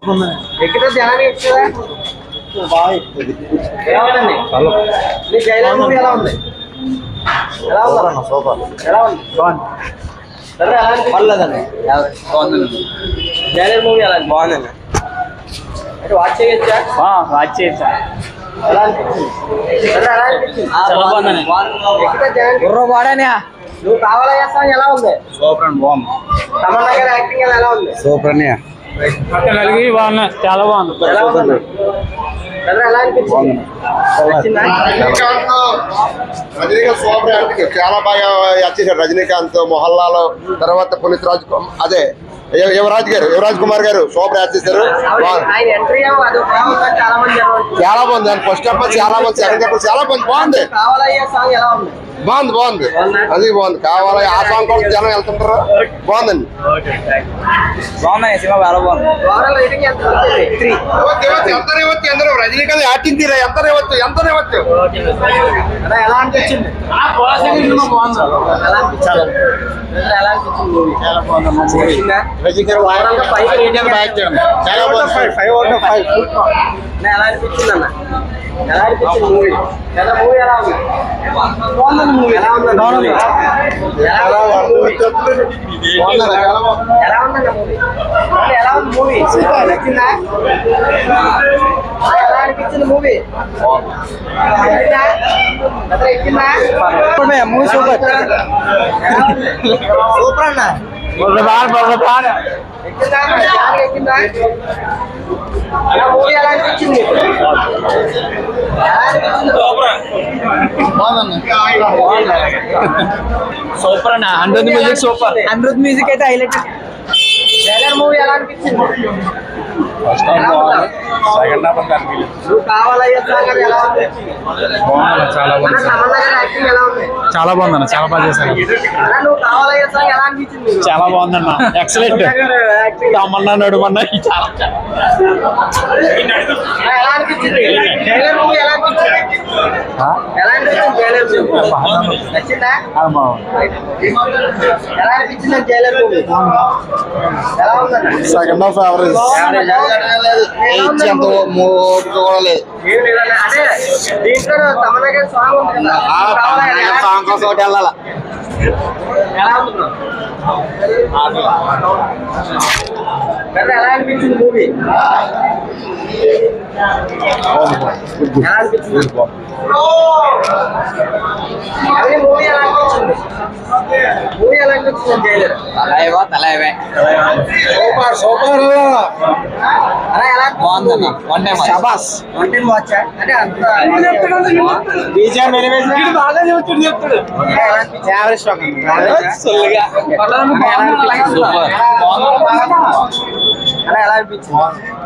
ఎక్కితే జనాన్ని ఎక్కుతుందా ఎలా ఉందండి మీ జైలర్ మూవీ ఎలా ఉంది ఎలా ఉంది సూపర్ ఎలా ఉంది సరే ఎలా అనిపించింది? పర్లేదండి బాగుందండి జైలర్ మూవీ ఎలా ఉంది? బాగుందండి అంటే వాచ్ చేయొచ్చా వాచ్ చేసా ఎలా అనిపించింది సరే ఎలా అనిపించింది చాలా బాగుందండి. ఎక్కితే జనాన్ని గుర్ర బాడేనా నువ్వు కావాలా చేస్తావు ఎలా ఉంది సూపర్ అండి బాగుంది తమన్నా గారి యాక్టింగ్ ఎలా ఉంది సూపర్ అన్నయ్య కలిగి బాగున్నాయి చాలా బాగుంది ఎలా ఉంది సరే ఎలా అనిపించింది నచ్చిందా? రజనీకాంత్ సూపర్ యాక్టింగ్ చాలా బాగా యాక్ట్ చేశాడు రజనీకాంత్ మొహల్లాలో తర్వాత పునీత్ రాజ్ కుమార్ అదే యువ- యువరాజ్ గారు యువరాజ్ కుమార్ గారు సూపర్ యాక్ట్ చేశారు ఆవిడ- బాగుంది. ఆయన ఎంట్రీ ఏమో అది ఒక ఉందని చాలా మంది జనం చాలా బాగుంది దాని ఫస్ట్ ఆఫ్ ఆల్ చాలా మంది సెకండ్ ఆఫ్ చాలా బాగుంది బాగుంది కావాలయ్యే సాంగ్ ఎలా ఉంది బాగుంది బాగుంది అది బాగుంది కావాలి ఆ సాంగ్ కోసం జనం వెళ్తుంటారు బాగుందండి బాగున్నాయి సినిమా చాలా బాగుంది ఓవరాల్ రేటింగ్ ఎంత వచ్చేది త్రీ ఎంత రేవచ్చు ఎందరో రజనీకాంత్ యాక్టింగ్ తీరా ఎంత రేవచ్చు ఎంత రేవచ్చు అలా ఎలా అనిపించింది ఎలా అనిపించాలి ఎలా అనిపించింది మూవీ చాలా బాగుంది ఓవరాల్ గా ఫైవ్ రేటింగ్ చాలా బాగుంది ఫైవ్ అవుట్ ఆఫ్ ఫైవ్ ఎలా అనిపించింది అన్న ఎలా అనిపించింది మూవీ ఎలా మూవీ ఎలా ఉంది బాగుంది మూవీ ఎలా ఉంది బాగుంది ఎలా ఉంది మూవీ ఎలా ఉందన్న మూవీ ఎలా ఉంది మూవీ నచ్చిందా ఆ, ఎలా అనిపించింది మూవీ నచ్చిందా అసలు ఎక్కిందా మూవీ సూపర్ సూపర్ అన్న ఎక్కిందా చాలా ఎక్కిందా ఎలా మూవీ ఎలా అనిపించింది ఎలా అనిపించింది సూపర్ అన్న hundred music super Anirudh music అయితే హైలైట్ ట్రైలర్ మూవీ ఎలా అనిపించింది ఎలా ఉందా? సెకండ్ హాఫ్ అంతా నువ్వు కావాలయ్యా సాంగ్ అది ఎలా ఉంది చాలా అన్న తమన్నా గారి యాక్టింగ్ ఎలా ఉంది చాలా బాగుందన్న చాలా బాగా చేశాను అన్న నువ్వు కావాలయ్యా సాంగ్ ఎలా అనిపించింది నీకు? చాలా బాగుందన్న ఎక్సలెంట్ తమన్నా గారి యాక్టింగ్ తమన్నా నడుమన్నా చాలా అన్న, ఎలా అనిపించింది ట్రైలర్ మూవీ ఎలా అనిపించింది ఎలా అనిపించింది ట్రైలర్ మూవీ నచ్చిందా ఎలా అనిపించింది ట్రైలర్ మూవీ ఎలా ఉందన్న సెకండ్ హాఫ్ యావరేజ్ ఎంత ఓపిక కూడా లేదు ఏం లేదన్న అదే దీంట్లో తమన్నా గారి సాంగ్ ఉంది కదా నువ్వు కావాలయ్యా ఎలా సాంగ్ కోసం ఒకటి వెళ్ళాలా ఎలా ఉంది bro? కదా ఎలా అనిపించింది మూవీ ఎలా అనిపించింది అదే మూవీ ఎలా అనిపించింది మూవీ ఎలా అనిపించింది జైలర్ తలైవా తలైవే సూపర్ సూపర్ అలా ఎలా బాగుందన్న వన్ టైం షబాస్ వన్ టైం వాచా అంటే అంత బీజేఎం ఎలివేషన్ బాగా చెప్తాడు చెప్తాడు యావరేజ్ షాక్ సొల్లుగా సూపర్ అలా ఎలా అనిపించింది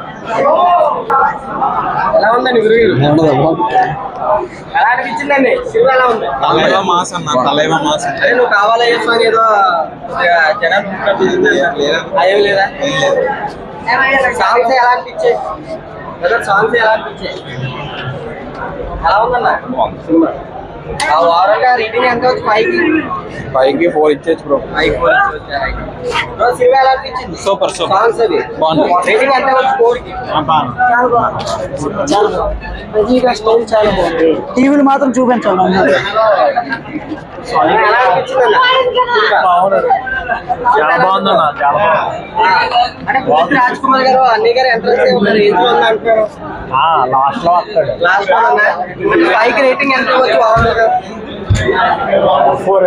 ఎలా ఉందండి గురుగారు ఎలా అనిపించిందండి సినిమా ఎలా ఉంది తలైవా మాస్ అన్న తలైవా మాస్ అరే నువ్వు కావాలా చేస్తాను ఏదో కొద్దిగా జనం అయ్యో లేదా సాంగ్స్ ఎలా అనిపించాయి ఏదో సాంగ్స్ ఎలా అనిపించాయి ఎలా ఉందన్న సినిమా ఆ వారంగా రేటింగ్ ఎంత వచ్చి పైకి పైకి ఫోర్ ఇచ్చేచ్చు బ్రో పైకి బ్రో సినిమా ఎలా అనిపించింది సూపర్ సూపర్ సాంగ్స్ అవి బాగుంది. రేటింగ్ ఎంత వచ్చి ఫోర్ కి రజనీకాంత్ స్టైల్ చాలా బాగుంది టీవీలు మాత్రం చూపించాలి అన్నారు ఎలా అనిపించింది చాలా బాగుందన్న చాలా అంటే పునీత్ రాజ్ కుమార్ గారు అన్నయ్య గారు ఎంట్రన్స్ ఉన్నారు ఏజ్ ఉంది అంటున్నారు లాస్ట్ లో వస్తాడు లాస్ట్ వన్ పైకి రేటింగ్ ఎంత ఇవ్వచ్చు బాగుండదు ఫోర్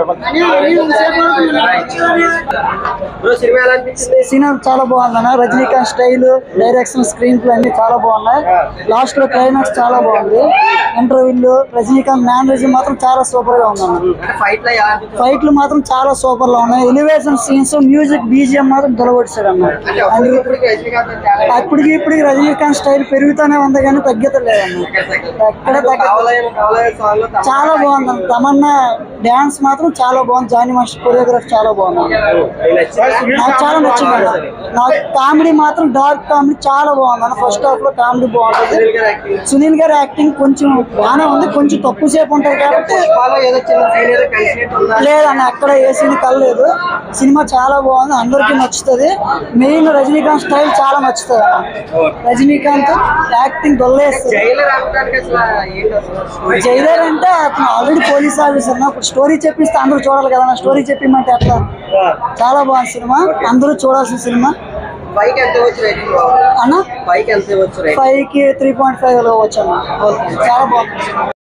బ్రో సినిమా ఎలా అనిపించింది సినిమా చాలా బాగుందన్న Rajinikanth style direction screenplay అన్ని చాలా బాగున్నాయి లాస్ట్ లో క్లైమాక్స్ చాలా బాగుంది ఇంటర్వ్యూలు రజనీకాంత్ మేనరిజం మాత్రం చాలా సూపర్ గా ఉందన్న అంటే ఫైట్ లో ఎలా అనిపించింది ఫైట్లు మాత్రం చాలా సూపర్ లో ఉన్నాయి ఎలివేషన్ సీన్స్ మ్యూజిక్ బీజిఎం మాత్రం గెలగొట్టాడు అన్న అంటే అప్పుడు ఇప్పుడు రజనీకాంత్ తేడా అప్పటికి ఇప్పటికి రజనీకాంత్ స్టైల్ పెరుగుతూనే ఉంది కానీ తగ్గత లేదన్న ఎక్కడ తగ్గ కావాలయ్య కావాలయ్య సాంగ్ లో చాలా బాగుంది తమన్నా ఉన్న డ్యాన్స్ మాత్రం చాలా బాగుంది జానీ మాస్టర్ కొరియోగ్రఫీ చాలా బాగుంది నాకు చాలా నచ్చింది నాకు కామెడీ మాత్రం డార్క్ కామెడీ చాలా బాగుంది అన్న ఫస్ట్ హాఫ్ లో కామెడీ బాగుంటుంది సునీల్ గారి యాక్టింగ్ కొంచెం బాగానే ఉంది కొంచెం తక్కువ సేపు ఉంటుంది కాబట్టి పుష్పాలో ఏదో చిన్న సీన్ ఏదో కలిసినట్టు ఉందా లేదన్న అక్కడ ఏ సీన్ కలలేదు సినిమా చాలా బాగుంది అందరికీ నచ్చుతుంది మెయిన్ రజనీకాంత్ స్టైల్ చాలా నచ్చుతుంది అన్న రజనీకాంత్ యాక్టింగ్ దొల్లేస్తుంది జైలర్ అనడానికి అసలు ఏంటి అసలు జైలర్ అంటే అతను ఆల్రెడీ పోలీస్ ఆఫీసర్ నా ఇప్పుడు స్టోరీ చెప్పిస్తే అందరూ చూడాలి కదా నా స్టోరీ చెప్పిమంటే అట్లా చాలా బాగుంది సినిమా అందరూ చూడాల్సిన సినిమా పైకి ఎంత వచ్చి రేటింగ్ అన్న పైకి ఎంత వచ్చి రేటింగ్ ఫైవ్ కి త్రీ పాయింట్ ఫైవ్ లో వచ్చాను చాలా బాగుంది